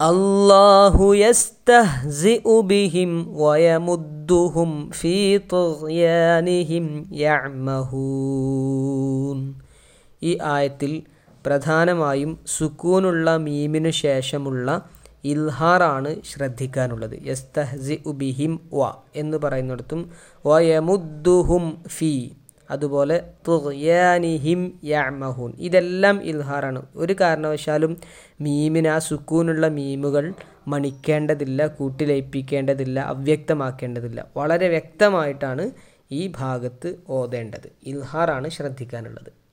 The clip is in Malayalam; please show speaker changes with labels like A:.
A: الله يستهزئ بهم ويمدهم في طغيانهم يعمهون ഈ ആയത്തിൽ പ്രധാനമായും സുക്കൂനുള്ള മീമിനു ശേഷമുള്ള ഇൽഹാറാണ് ശ്രദ്ധിക്കാനുള്ളത് യസ്തഹ്സി ഉബിഹിം വ എന്ന് പറയുന്നിടത്തും വയമുദ്ദുഹും ഫി അതുപോലെ തുയാനിഹിം യാമഹൂൻ ഇതെല്ലാം ഇൽഹാറാണ് ഒരു കാരണവശാലും മീമിന് ആ സുക്കൂനുള്ള മീമുകൾ മണിക്കേണ്ടതില്ല കൂട്ടിലയിപ്പിക്കേണ്ടതില്ല അവ്യക്തമാക്കേണ്ടതില്ല വളരെ വ്യക്തമായിട്ടാണ് ഈ ഭാഗത്ത് ഓതേണ്ടത് ഇൽഹാറാണ് ശ്രദ്ധിക്കാനുള്ളത്